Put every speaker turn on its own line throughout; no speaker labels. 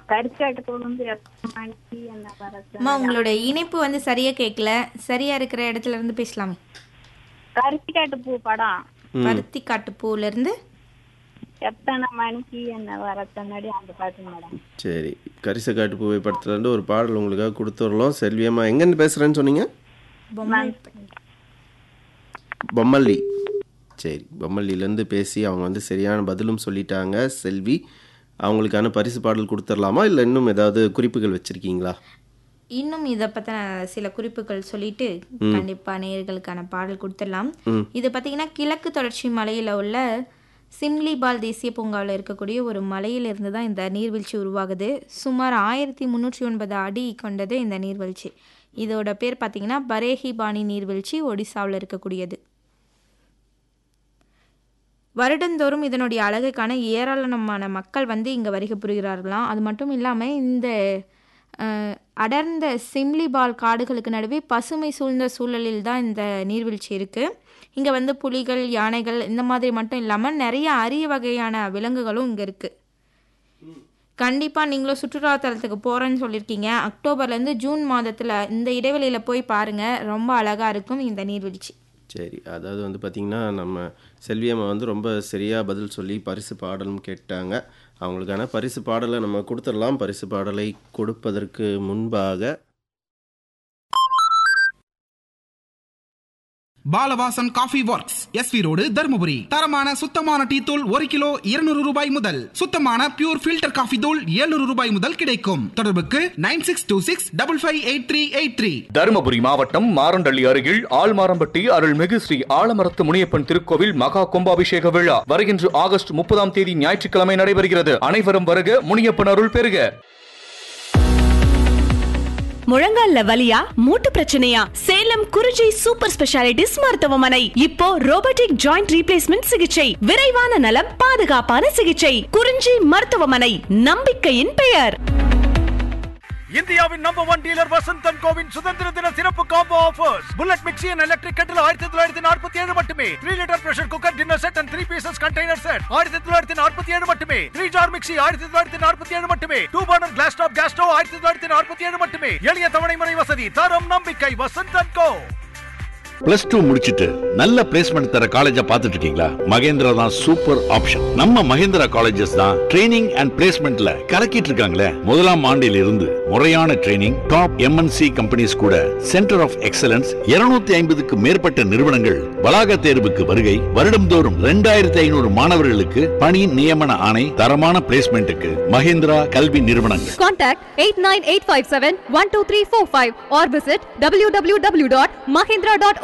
கருக்காட்டு கொழுந்து எத்தனை மணிக்கு என்ன வரது
அம்மா உங்களோட இணைப்பு வந்து சரியா கேட்கல சரியா இருக்கிற இடத்துல இருந்து பேசலாமே
கருக்காட்டு பூ படம்
பருத்தி காட்டு பூல இருந்து
எத்தனை மணிக்கு என்ன வரத்தன்னாடி அந்த பாட்டு மேடம்
சரி கரிசக்காட்டு பூவை படத்துலேருந்து ஒரு பாடல் உங்களுக்காக கொடுத்துடலாம் செல்வியம்மா எங்கேருந்து பேசுகிறேன்னு சொன்னீங்க
பொம்மை
பொம்மல்லி சரி பொம்மல்லியிலேருந்து பேசி அவங்க வந்து சரியான பதிலும் சொல்லிட்டாங்க செல்வி அவங்களுக்கான பரிசு பாடல் கொடுத்துடலாமா இல்லை இன்னும் ஏதாவது குறிப்புகள் வச்சுருக்கீங்களா
இன்னும் இதை பற்றின சில குறிப்புகள் சொல்லிட்டு கண்டிப்பா நேயர்களுக்கான பாடல் கொடுத்துடலாம்
ம்.
இது பார்த்தீங்கன்னா கிழக்கு தொடர்ச்சி மலையில் உள்ள சிம்லிபால் தேசிய பூங்காவில் இருக்கக்கூடிய ஒரு மலையிலிருந்து தான் இந்த நீர்வீழ்ச்சி உருவாகுது சுமார் ஆயிரத்தி முந்நூற்றி ஒன்பது அடி கொண்டது இந்த நீர்வீழ்ச்சி இதோட பேர் பார்த்தீங்கன்னா பரேஹி பாணி நீர்வீழ்ச்சி ஒடிசாவில் இருக்கக்கூடியது வருடந்தோறும் இதனுடைய அழகுக்கான ஏராளமான மக்கள் வந்து இங்கே வருகை புரிகிறார்களாம் அது மட்டும் இல்லாமல் இந்த அஹ், அடர்ந்த சிம்லிபால் காடுகளுக்கு நடுவே பசுமை சூழ்ந்த சூழலில் தான் இந்த நீர்வீழ்ச்சி இருக்குது இங்கே வந்து புலிகள் யானைகள் இந்த மாதிரி மட்டும் இல்லாமல் நிறைய அரிய வகையான விலங்குகளும் இங்கே இருக்குது கண்டிப்பாக நீங்களும் சுற்றுலாத்தலத்துக்கு போகிறேன்னு சொல்லியிருக்கீங்க அக்டோபர்லேருந்து ஜூன் மாதத்தில் இந்த இடைவெளியில் போய் பாருங்கள் ரொம்ப அழகாக இருக்கும் இந்த நீர்வீழ்ச்சி
சரி அதாவது வந்து பார்த்திங்கன்னா நம்ம செல்வியம்மா வந்து ரொம்ப சரியாக பதில் சொல்லி பரிசு பாடலும் கேட்டாங்க அவங்களுக்கான பரிசு பாடலை நம்ம கொடுத்துடலாம் பரிசு பாடலை கொடுப்பதற்கு முன்பாக
Balavasan coffee works S V road Dharmapuri தரமான சுத்தமான டீ தூள் ஒரு கிலோ இருநூறு ரூபாய் முதல் சுத்தமான பியூர் ஃபில்டர் காஃபி தூள் 700 ரூபாய் முதல் கிடைக்கும் தொடர்புக்கு nine six two six double five eight three eight three
Dharmapuri மாவட்டம் மாரண்டள்ளி அருகில் ஆழ்மாரம்பட்டி அருள்மிகு ஸ்ரீ ஆலமரத்து முனியப்பன் திருக்கோவில் மகா கும்பாபிஷேக விழா வருகின்ற ஆகஸ்ட் முப்பதாம் தேதி ஞாயிற்றுக்கிழமை நடைபெறுகிறது அனைவரும் வருக முனியப்பன் அருள் பெறுக
முழங்கால்ல வலியா மூட்டு பிரச்சனையா சேலம் குறிஞ்சி சூப்பர் ஸ்பெஷாலிட்டிஸ் மருத்துவமனை இப்போ ரோபோட்டிக் ஜாயிண்ட் ரீப்ளேஸ்மெண்ட் சிகிச்சை விரைவான நலம் பாதுகாப்பான சிகிச்சை குறிஞ்சி மருத்துவமனை நம்பிக்கையின் பெயர்
இந்தியாவின் நம்பர் ஒன் டீலர் வசந்தன் கோவின் சுதந்திர தின சிறப்பு combo offers bullet mixie and electric கட்டில் ஆயிரத்தி தொள்ளாயிரத்தி நாற்பத்தி ஏழு மட்டுமே three litre pressure cooker dinner set and three pieces container set ஆயிரத்தி தொள்ளாயிரத்தி நாற்பத்தி ஏழு மட்டுமே த்ரீ ஜார் மிக்சி ஆயிரத்தி தொள்ளாயிரத்தி நாற்பத்தி ஏழு மட்டுமே two burner glass top gas stove ஆயிரத்தி தொள்ளாயிரத்தி நாற்பத்தி ஏழு மட்டுமே எளிய தவணை முறை வசதி தரம் நம்பிக்கை வசந்தன் கோ
பிளஸ் டூ முடிச்சிட்டு நல்ல பிளேஸ்மெண்ட் தர காலேஜா பார்த்துட்டு இருக்கீங்களா மகேந்திரா தான் சூப்பர் ஆப்ஷன் நம்ம மகேந்திரா காலேஜஸ் தான் ட்ரைனிங் அண்ட் பிளேஸ்மெண்ட்ல கலக்கிட்டு இருக்காங்களே முதலாம் ஆண்டில் இருந்து முறையான ட்ரைனிங் டாப் எம்என்சி கம்பெனிஸ் கூட சென்டர் ஆஃப் எக்ஸலன்ஸ் 250 ஐம்பதுக்கு மேற்பட்ட நிறுவனங்கள் வளாக தேர்வுக்கு வருகை வருடம்தோறும் ரெண்டாயிரத்தி ஐநூறு மாணவர்களுக்கு பணி நியமன ஆணை தரமான பிளேஸ்மெண்ட்டுக்கு மகேந்திரா கல்வி நிறுவனங்கள்
Contact 89857-12345 or visit www.mahindra.org.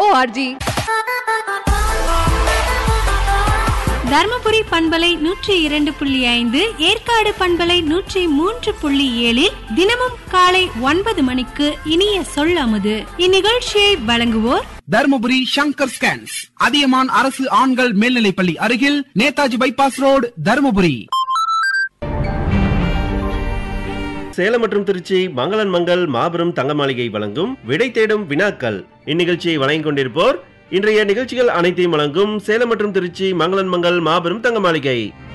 Dharmapuri பண்பலை நூற்றி இரண்டு புள்ளி ஐந்து ஏற்காடு பண்பலை நூற்றி மூன்று புள்ளி ஏழில் தினமும் காலை ஒன்பது மணிக்கு இனிய சொல்லமுது இந்நிகழ்ச்சியை வழங்குவோர்
தருமபுரி சங்கர் ஸ்கேன்ஸ் அதியமான் அரசு ஆண்கள் மேல்நிலைப்பள்ளி அருகில் நேதாஜி பைபாஸ் ரோடு தருமபுரி
சேலம் மற்றும் திருச்சி மங்களன் மங்கள் மாபெரும் தங்க மாளிகை வழங்கும் விடை தேடும் வினாக்கள் இந்நிகழ்ச்சியை வழங்கிக் கொண்டிருப்போர் இன்றைய நிகழ்ச்சிகள் அனைத்தையும் வழங்கும் சேலம் மற்றும் திருச்சி மங்களன் மங்கள் மாபெரும் தங்க மாளிகை